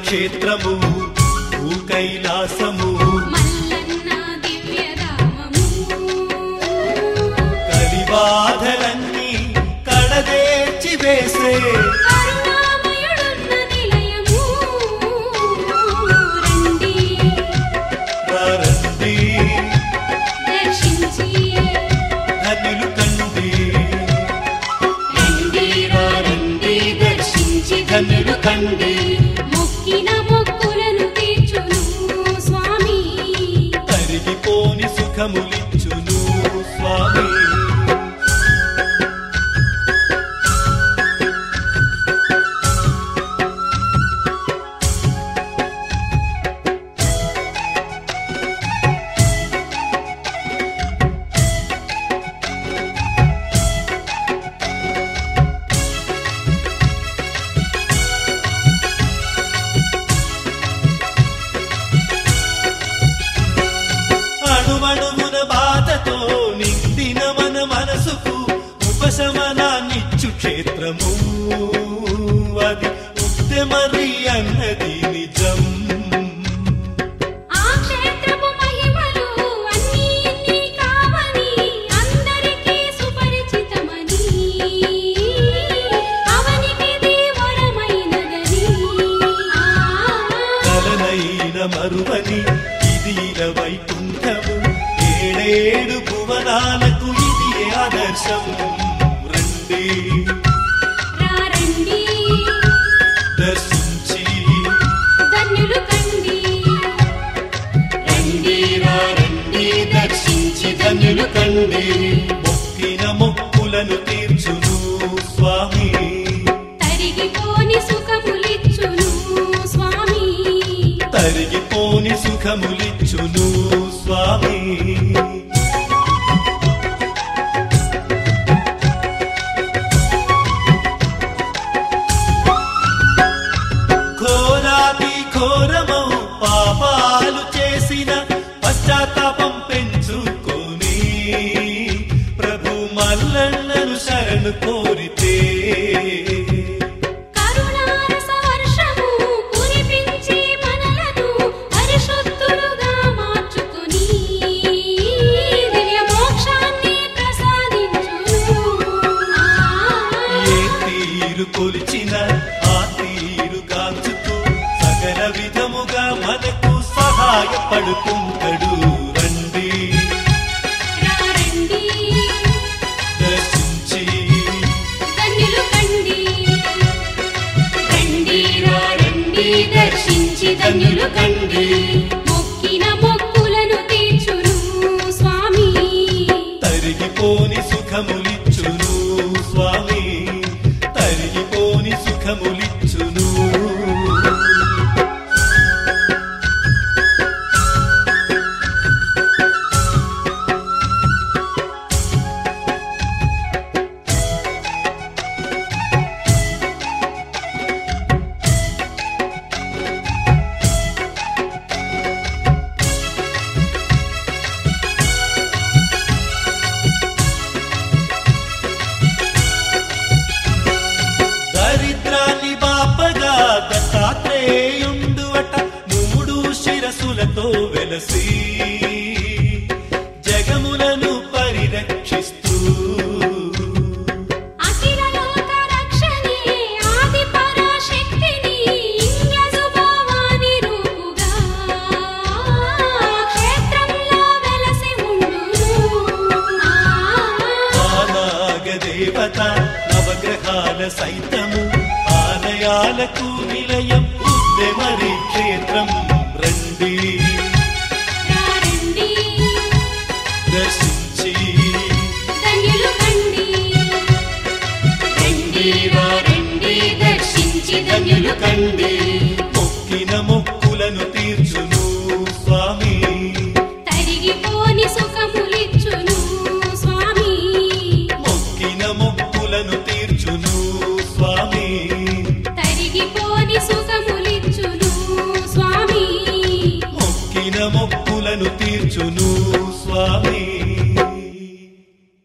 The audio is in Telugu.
క్షేత్రము భూ కైలాసము మల్లన్న దివ్యధామము కలిబాధలన్నీ కడదేర్చి వేసే కరుణామయుడున్న నిలయము రండి రండి దర్శించి ధనులు కండి రండి రండి దర్శించి ధన్యులు కండి మొక్కిన మొక్కులను తీర్చును స్వామి తరిగిపోని సుఖములిచ్చును స్వామి అణువణువున బాధతో నిండిన మన మనసుకు ఉపశమనాన్నిచ్చు క్షేత్రము అది ఉత్తమరి అన్నది నిజం ఆ క్షేత్రపు మహిమలు అన్నీ ఇన్ని కావని అందరికీ సుపరిచితమని అవనికి దేవరమైనదని ఆ కలనైన మరువని ఇది వైకుంఠము ఏడేడు భువనాలకు ఇది ఆదర్శం రండి రారండి దర్శించి ధన్యులు కండి రండి రండి దర్శించి ధన్యులు కండి మొక్కిన మొక్కులను తీర్చును స్వామి తరిగిపోని సుఖములిచ్చును స్వామి తరిగిపోని సుఖములిచ్చును స్వామి ఘోరాతి ఘోరమౌ పాపాలు చేసిన పశ్చాత్తాపం పెంచుకొని ప్రభు మల్లన్నను శరణు కోరితే కరుణారస వర్షము కురిపించి మనలను పరిశుద్ధులుగా మార్చుకొని దివ్య మోక్షాన్ని ప్రసాదించును ఏ తీరు కొలిచిన ఆ తీరు కాంచుతూ సకల విధముగా మనకు సహాయపడుతుంటడు రండి రండి దర్శించి ధన్యులు కండి రండి రండి దర్శించి ధన్యులు కండి మొక్కిన మొక్కులను తీర్చును స్వామి తరిగిపోని సుఖములిచ్చును స్వామి తరిగిపోని సుఖములిచ్చును దరిద్రాన్ని బాపగా దత్తాత్రేయుండువట మూడు శిరసులతో వెలసి జగములను పరిరక్షిస్తూ అఖిల లోక రక్షణే ఆది పరాశక్తిని ఇంగ్లజు భావాని రూపుగా క్షేత్రంలో వెలసి ఉండును ఆనాగదేవత నవగ్రహాల సైతము ఆలయాలకు నిలయం ఉద్దెమరి క్షేత్రం రండి రండి దర్శించి ధన్యులు కండి రండి రండి దర్శించి ధన్యులు కండి మొక్కిన మొక్కులను తీర్చును స్వామి తరిగిపోని సుఖములిచ్చును స్వామి మొక్కిన మొక్కులను తీర్చును స్వామి తరిగిపోని సుఖములిచ్చును స్వామి మొక్కిన మొక్కులను తీర్చును స్వామి